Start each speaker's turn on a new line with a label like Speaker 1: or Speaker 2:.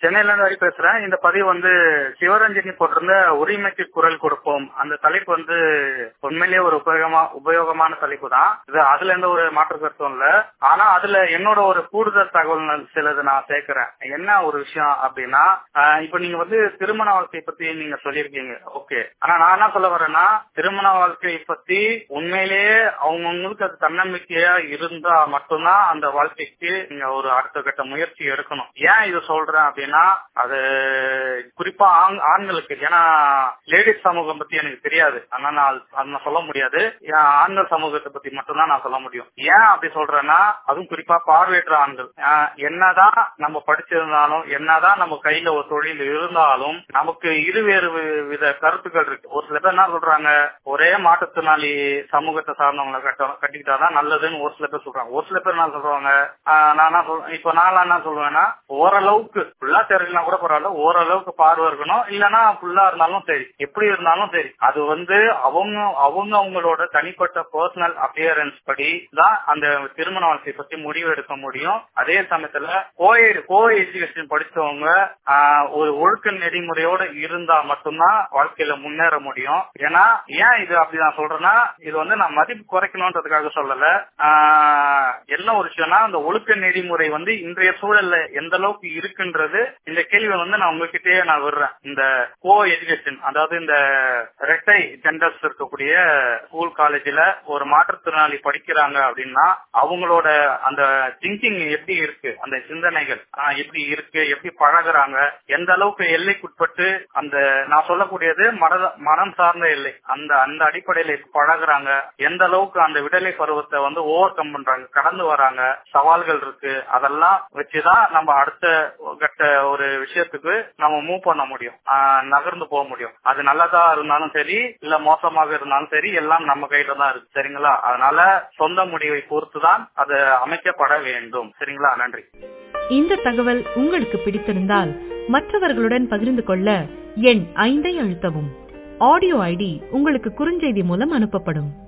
Speaker 1: சென்னையில இருந்து ஹரி பேசுறேன் இந்த பதிவு வந்து சிவரஞ்சனி போட்டிருந்த உரிமைக்கு குரல் கொடுப்போம் அந்த தலைப்பு வந்து உண்மையிலேயே ஒரு உபயோகமா உபயோகமான தலைப்பு தான் இது அதுல எந்த ஒரு மாற்று கருத்தும் இல்ல ஆனா அதுல என்னோட ஒரு கூடுதல் தகவல் சிலது நான் சேர்க்கிறேன் என்ன ஒரு விஷயம் அப்படின்னா ஆஹ் இப்ப நீங்க வந்து திருமண வாழ்க்கை பத்தி நீங்க சொல்லியிருக்கீங்க ஓகே ஆனா நான் என்ன சொல்ல வரேன்னா திருமண வாழ்க்கை பத்தி உண்மையிலேயே அவங்கவுங்களுக்கு அது தன்னம்பிக்கையா இருந்தா மட்டும்தான் அந்த வாழ்க்கைக்கு நீங்க ஒரு அடுத்த கட்ட முயற்சி எடுக்கணும் ஏன் இது சொல்றேன் அப்படின்னா அது குறிப்பா ஆண்- ஆண்களுக்கு ஏன்னா லேடிஸ் சமூகம் பத்தி எனக்கு தெரியாது ஆனா நான் அது- அது நான் சொல்ல முடியாது ஏன் ஆண்கள் சமூகத்தை பத்தி மட்டும்தான் நான் சொல்ல முடியும் ஏன் அப்படி சொல்றேன்னா அதுவும் குறிப்பா பார்வையற்ற ஆண்கள் ஆஹ் என்னதான் நம்ம படிச்சிருந்தாலும் என்னதான் நம்ம கையில ஒரு தொழில் இருந்தாலும் நமக்கு இருவேறு வி- வித கருத்துக்கள் இருக்கு ஒரு சில பேர் என்ன சொல்றாங்க ஒரே மாற்றுத்திறனாளி சமூகத்தை சார்ந்தவங்களை கட்ட கட்டிக்கிட்டாதான் நல்லதுன்னு ஒரு சில பேர் சொல்றாங்க ஒரு சில பேர் என்ன சொல்றாங்க ஆஹ் நான் என்ன சொல் இப்ப நான் என்ன சொல்லுவேன்னா ஓரளவுக்கு ஃபுல்லா தெரியலனா கூட பரவாயில்ல ஓரளவுக்கு பார்வை இருக்கணும் இல்லனா ஃபுல்லா இருந்தாலும் சரி எப்படி இருந்தாலும் சரி அது வந்து அவங்க அவங்க அவங்களோட தனிப்பட்ட பர்சனல் அப்பியரன்ஸ் படி தான் அந்த திருமண வாழ்க்கை பத்தி முடிவு எடுக்க முடியும் அதே சமயத்துல கோய கோ எஜுகேஷன் படிச்சவங்க ஆஹ், ஒரு ஒழுக்க நெறிமுறையோட இருந்தா மட்டும்தான் வாழ்க்கையில முன்னேற முடியும் ஏன்னா ஏன் இது அப்படி நான் சொல்றேன்னா இது வந்து நான் மதிப்பு குறைக்கணும்ன்றதுக்காக சொல்லல ஆஹ், என்ன ஒரு விஷயம்னா அந்த ஒழுக்க நெறிமுறை வந்து இன்றைய சூழல்ல எந்த அளவுக்கு இருக்குன்றது இந்த கேள்வி வந்து நான் உங்ககிட்டயே நான் விடுறேன் இந்த கோ எஜுகேஷன் அதாவது இந்த ரெட்டை ஜெண்டர்ஸ் இருக்கக்கூடிய ஸ்கூல் காலேஜ்ல ஒரு மாற்றுத்திறனாளி படிக்கிறாங்க அப்படின்னா அவங்களோட அந்த திங்கிங் எப்படி இருக்கு அந்த சிந்தனைகள் ஆஹ், எப்படி இருக்கு எப்படி பழகுறாங்க எந்த அளவுக்கு எல்லைக்குட்பட்டு அந்த நான் சொல்லக்கூடியது மன மனம் சார்ந்த எல்லை அந்த அந்த அடிப்படையில எப்படி பழகுறாங்க எந்த அளவுக்கு அந்த விடலை பருவத்தை வந்து ஓவர் கம் பண்றாங்க கடந்து வராங்க சவால்கள் இருக்கு அதெல்லாம் வச்சுதான் நம்ம அடுத்த கட்ட ஒரு விஷயத்துக்கு நம்ம மூவ் பண்ண முடியும் ஆஹ், நகர்ந்து போக முடியும் அது நல்லதா இருந்தாலும் சரி இல்ல மோசமாக இருந்தாலும் சரி எல்லாம் நம்ம கையில தான் இருக்கு சரிங்களா அதனால சொந்த முடிவை பொறுத்து தான் அது அமைக்கப்பட வேண்டும் சரிங்களா நன்றி
Speaker 2: இந்த தகவல் உங்களுக்கு பிடித்திருந்தால் மற்றவர்களுடன் பகிர்ந்து கொள்ள எண் ஐந்தை அழுத்தவும் ஆடியோ ஐடி உங்களுக்கு குறுஞ்செய்தி மூலம் அனுப்பப்படும்